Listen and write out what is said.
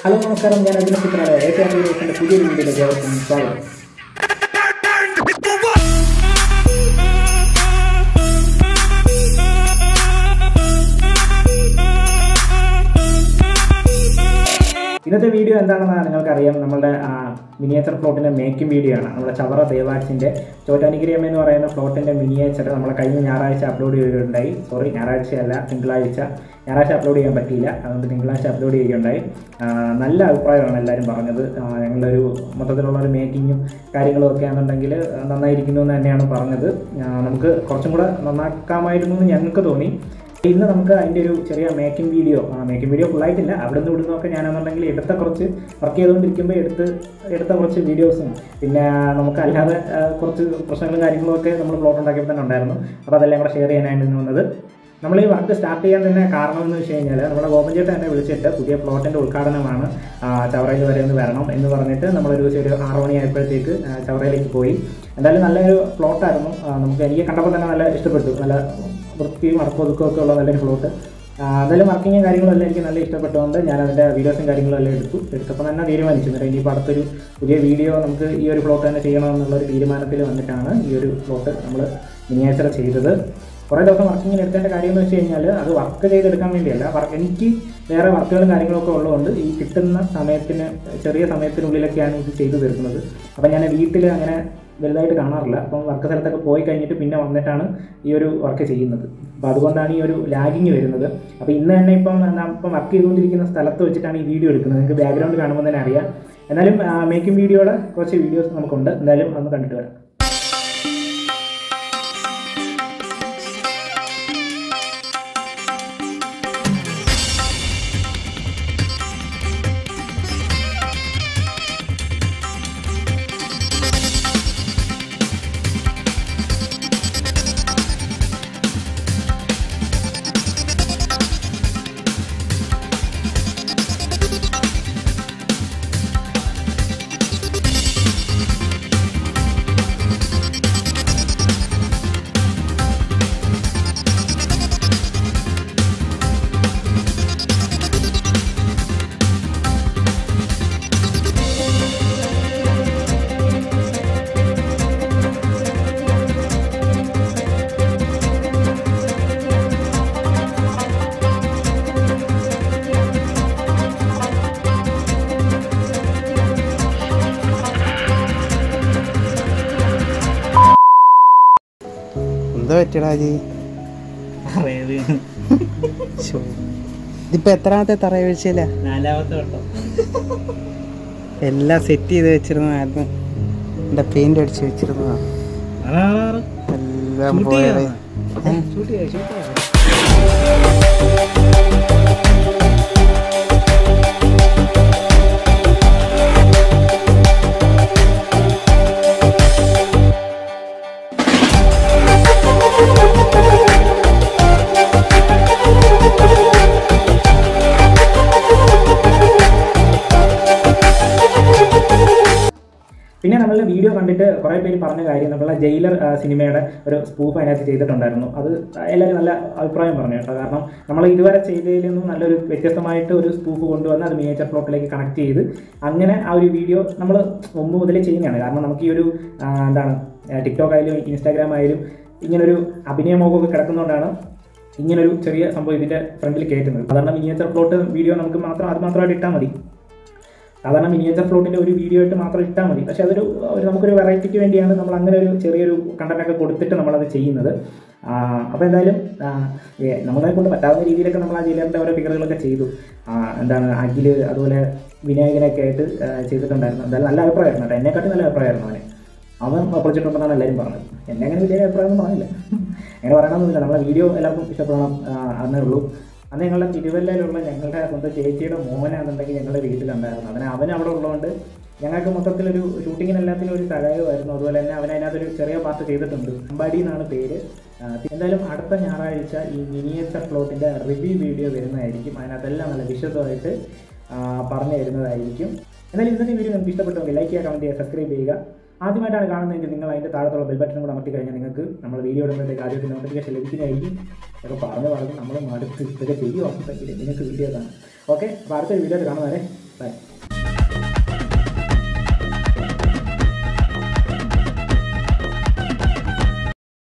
Hello നമസ്കാരം ഞാൻ അർജുന ചിത്രനായ എ കെ ആർ പുതിയൊരു വീഡിയോയിലേക്ക് ഏവർക്കും സ്വാഗതം ഇന്നത്തെ വീഡിയോ എന്താണെന്ന് നിങ്ങൾക്കറിയാം നമ്മുടെ മിനിയേച്ചർ ഫ്ലോട്ടിൻ്റെ മേക്കിംഗ് വീഡിയോ ആണ് നമ്മുടെ ചവറ ദേവാസിൻ്റെ ചോറ്റാനിഗിരിയമ്മ എന്ന് പറയുന്ന ഫ്ലോട്ടിൻ്റെ മിനിയേച്ചർ നമ്മളെ കഴിഞ്ഞ ഞായറാഴ്ച അപ്ലോഡ് ചെയ്യുകയുണ്ടായി സോറി ഞായറാഴ്ചയല്ല തിങ്കളാഴ്ച ഞായറാഴ്ച അപ്ലോഡ് ചെയ്യാൻ പറ്റിയില്ല അതുകൊണ്ട് തിങ്കളാഴ്ച അപ്ലോഡ് ചെയ്യുകയുണ്ടായി ആ, നല്ല അഭിപ്രായമാണ് എല്ലാവരും പറഞ്ഞത് ആ, ഞങ്ങളൊരു മൊത്തത്തിലുള്ള ഒരു മേക്കിങ്ങും കാര്യങ്ങളും ഒക്കെ ആണെന്നുണ്ടെങ്കിൽ നന്നായിരിക്കുന്നു എന്ന് തന്നെയാണ് പറഞ്ഞത് ആ, നമുക്ക് കുറച്ചും കൂടെ നന്നാക്കാമായിരുന്നു എന്ന് ഞങ്ങൾക്ക് തോന്നി ഇന്ന് നമുക്ക് അതിൻ്റെ ഒരു ചെറിയ മേക്കിംഗ് വീഡിയോ മേക്കിംഗ് വീഡിയോ ഫുള്ളായിട്ടില്ല അവിടെ നിന്ന് ഇവിടെ നിന്നൊക്കെ ഞാനാണെന്നുണ്ടെങ്കിൽ എടുത്ത കുറച്ച് വർക്ക് ചെയ്തുകൊണ്ടിരിക്കുമ്പോൾ എടുത്ത് എടുത്ത കുറച്ച് വീഡിയോസും പിന്നെ നമുക്ക് അല്ലാതെ ആ, കുറച്ച് പ്രശ്നങ്ങളും കാര്യങ്ങളും ഒക്കെ നമ്മൾ പ്ലോട്ട് ഉണ്ടാക്കിയപ്പോൾ തന്നെ ഉണ്ടായിരുന്നു അപ്പോൾ അതെല്ലാം കൂടെ ഷെയർ ചെയ്യാനായിട്ട് ഇന്ന് വന്നത് നമ്മൾ ഈ വർക്ക് സ്റ്റാർട്ട് ചെയ്യാൻ തന്നെ കാരണം എന്ന് വെച്ച് കഴിഞ്ഞാൽ നമ്മുടെ ഗോപൻ ചേട്ടൻ എന്നെ വിളിച്ചിട്ട് പുതിയ പ്ലോട്ടിൻ്റെ ഉദ്ഘാടനമാണ് ആ, ചവറയിൽ വരെ ഒന്ന് വരണം എന്ന് പറഞ്ഞിട്ട് നമ്മളൊരു ഒരു ആറ് മണി ആയപ്പോഴത്തേക്ക് ആ, ചവറയിലേക്ക് പോയി എന്തായാലും നല്ലൊരു പ്ലോട്ടായിരുന്നു ആ, നമുക്ക് എനിക്ക് കണ്ടപ്പോൾ തന്നെ നല്ല ഇഷ്ടപ്പെട്ടു നല്ല വൃത്തിയും അടക്കമൊതുക്കവും ഒക്കെ ഉള്ള നല്ലൊരു പ്ലോട്ട് എന്തായാലും വർക്കിങ്ങും കാര്യങ്ങളും എല്ലാം എനിക്ക് നല്ല ഇഷ്ടപ്പെട്ടുകൊണ്ട് ഞാൻ അതിൻ്റെ വീഡിയോസും കാര്യങ്ങളും എല്ലാം എടുത്തു എടുത്തപ്പോൾ തന്നെ തീരുമാനിച്ചു എന്നിട്ട് ഇനിയിപ്പോൾ അടുത്തൊരു പുതിയ വീഡിയോ നമുക്ക് ഈ ഒരു പ്ലോട്ട് തന്നെ ചെയ്യണമെന്നുള്ളൊരു തീരുമാനത്തിൽ വന്നിട്ടാണ് ഈ ഒരു പ്ലോട്ട് നമ്മൾ മിനിയേച്ചർ ചെയ്തത് കുറേ ദിവസം വർക്കിങ്ങിന് എടുത്തതിൻ്റെ കാര്യം എന്ന് വെച്ച് കഴിഞ്ഞാൽ അത് വർക്ക് ചെയ്തെടുക്കാൻ വേണ്ടിയല്ല വർക്ക് എനിക്ക് വേറെ വർക്കുകളും കാര്യങ്ങളൊക്കെ ഉള്ളതുകൊണ്ട് ഈ കിട്ടുന്ന സമയത്തിന് ചെറിയ സമയത്തിനുള്ളിലൊക്കെയാണ് ഇത് ചെയ്തു തീർക്കുന്നത് അപ്പം ഞാൻ വീട്ടിൽ അങ്ങനെ വലുതായിട്ട് കാണാറില്ല അപ്പം വർക്ക് സ്ഥലത്തൊക്കെ പോയി കഴിഞ്ഞിട്ട് പിന്നെ വന്നിട്ടാണ് ഈ ഒരു വർക്ക് ചെയ്യുന്നത് അപ്പോൾ അതുകൊണ്ടാണ് ഈ ഒരു ലാഗിങ് വരുന്നത് അപ്പോൾ ഇന്ന് തന്നെ ഇപ്പം ഞാൻ ഇപ്പം വർക്ക് ചെയ്തുകൊണ്ടിരിക്കുന്ന സ്ഥലത്ത് വെച്ചിട്ടാണ് ഈ വീഡിയോ എടുക്കുന്നത് നിങ്ങൾക്ക് ബാക്ക്ഗ്രൗണ്ട് കാണുമ്പോൾ തന്നെ അറിയാം എന്നാലും മേക്കിംഗ് വീഡിയോയുടെ കുറച്ച് വീഡിയോസ് നമുക്കുണ്ട് എന്തായാലും അതൊന്ന് കണ്ടിട്ട് വരാം എന്താ പറ്റിയടാ ജി ഇതിപ്പോ എത്രാമത്തെ തറ വീഴ്ചയില്ല നാലാമത്തെ വട്ടം എല്ലാം സെറ്റ് ചെയ്ത് വെച്ചിരുന്നതായിരുന്നു എന്റെ പെയിന്റ് അടിച്ച് വെച്ചിരുന്നതാ എല്ലാം Shoot പോയത് ചെയ്യാനാ? പിന്നെ നമ്മളുടെ വീഡിയോ കണ്ടിട്ട് കുറേ പേര് പറഞ്ഞ കാര്യം നമ്മളെ ജയിലർ ആ, സിനിമയുടെ ഒരു സ്പൂഫ് അതിനകത്ത് ചെയ്തിട്ടുണ്ടായിരുന്നു അത് എല്ലാവരും നല്ല അഭിപ്രായം പറഞ്ഞു കേട്ടോ കാരണം നമ്മൾ ഇതുവരെ ചെയ്തതിൽ നിന്നും നല്ലൊരു വ്യത്യസ്തമായിട്ട് ഒരു സ്പൂഫ് കൊണ്ടുവന്ന് അത് മിനിയേച്ചർ പ്ലോട്ടിലേക്ക് കണക്ട് ചെയ്ത് അങ്ങനെ ആ ഒരു വീഡിയോ നമ്മൾ മുമ്പ് മുതലേ ചെയ്യുന്നതാണ് കാരണം നമുക്ക് ഈ ഒരു ആ, എന്താണ് ടിക്ടോക്ക് ആയാലും ഇൻസ്റ്റാഗ്രാം ആയാലും ഇങ്ങനൊരു അഭിനയമോഹമൊക്കെ കിടക്കുന്നതുകൊണ്ടാണ് ഇങ്ങനൊരു ചെറിയ സംഭവം ഇതിൻ്റെ ഫ്രണ്ടിൽ കയറ്റുന്നത് സാധാരണ മിനിയേച്ചർ പ്ലോട്ട് വീഡിയോ നമുക്ക് മാത്രം അത് മാത്രമായിട്ട് ഇട്ടാൽ മതി സാധാരണ മിനിയേച്ചർ ഫ്ലോട്ടിൻ്റെ ഒരു വീഡിയോ ആയിട്ട് മാത്രം ഇട്ടാൽ മതി പക്ഷേ അതൊരു ഒരു നമുക്കൊരു വെറൈറ്റിക്ക് വേണ്ടിയാണ് നമ്മൾ അങ്ങനെ ഒരു ചെറിയൊരു കണ്ടൻറ്റൊക്കെ കൊടുത്തിട്ട് നമ്മളത് ചെയ്യുന്നത് അപ്പോൾ എന്തായാലും ആ, ഏ, നമ്മളെ കൊണ്ട് പറ്റാവുന്ന രീതിയിലൊക്കെ നമ്മൾ ആ ജയിലറിൻ്റെ ഓരോ ഫിഗറുകളൊക്കെ ചെയ്തു ആ, എന്താണ് അഖിൽ അതുപോലെ വിനായകനൊക്കെ ആയിട്ട് ആ, ചെയ്തിട്ടുണ്ടായിരുന്നു എന്തായാലും നല്ല അഭിപ്രായമായിരുന്നു കേട്ടോ എന്നെക്കാട്ടി നല്ല അഭിപ്രായമായിരുന്നു അവനെ അവൻ പൊളിച്ചിട്ടുണ്ടെന്നാണ് എല്ലാവരും പറഞ്ഞത് എന്നെ അങ്ങനെ വലിയ അഭിപ്രായം ഒന്നും പറഞ്ഞില്ല അങ്ങനെ പറയണമെന്നില്ല നമ്മളെ വീഡിയോ എല്ലാവർക്കും ഇഷ്ടപ്പെടണം ആ, എന്നേ ഉള്ളൂ അന്ന് ഞങ്ങളുടെ തിരുവല്ലയിലുള്ള ഞങ്ങളുടെ സ്വന്തം ചേച്ചിയുടെ മോനാണെന്നുണ്ടെങ്കിൽ ഞങ്ങളുടെ വീട്ടിലുണ്ടായിരുന്നു അവൻ അവൻ അവിടെ ഉള്ളതുകൊണ്ട് ഞങ്ങൾക്ക് മൊത്തത്തിലൊരു ഷൂട്ടിങ്ങിന് എല്ലാത്തിനും ഒരു സഹായമായിരുന്നു അതുപോലെ തന്നെ അവൻ അതിനകത്തൊരു ചെറിയ പാർട്ട് ചെയ്തിട്ടുണ്ട് അമ്പാടി എന്നാണ് പേര് ആ, എന്തായാലും അടുത്ത ഞായറാഴ്ച ഈ മിനിയേച്ചർ പ്ലോട്ടിൻ്റെ റിവ്യൂ വീഡിയോ വരുന്നതായിരിക്കും അതിനകത്തെല്ലാം നല്ല വിശദമായിട്ട് ആ, പറഞ്ഞു തരുന്നതായിരിക്കും എന്നാലും ഇന്നത്തെ വീഡിയോ നിങ്ങൾക്ക് ഇഷ്ടപ്പെട്ടുവെങ്കിൽ ലൈക്ക് ചെയ്യുക കമൻറ്റ് ചെയ്യുക സബ്സ്ക്രൈബ് ചെയ്യുക ആദ്യമായിട്ടാണ് കാണുന്നതെങ്കിൽ നിങ്ങൾ അതിൻ്റെ താഴത്തുള്ള ബെൽ ബട്ടൺ കൂടെ അമർത്തി കഴിഞ്ഞാൽ നിങ്ങൾക്ക് നമ്മൾ വീഡിയോ ഇടുമ്പോഴത്തേക്ക് ആദ്യത്തെ നോട്ടിഫിക്കേഷൻ ലഭിക്കുന്നതായിരിക്കും ഒക്കെ പറഞ്ഞു പറഞ്ഞ് നമ്മൾ മടുത്ത് ഇതൊക്കെ ചെയ്യുവാണെങ്കിൽ നിങ്ങൾക്ക് വീഡിയോ കാണാം ഓക്കെ അപ്പോൾ അടുത്ത വീഡിയോയിൽ കാണുന്നവരെ ബൈ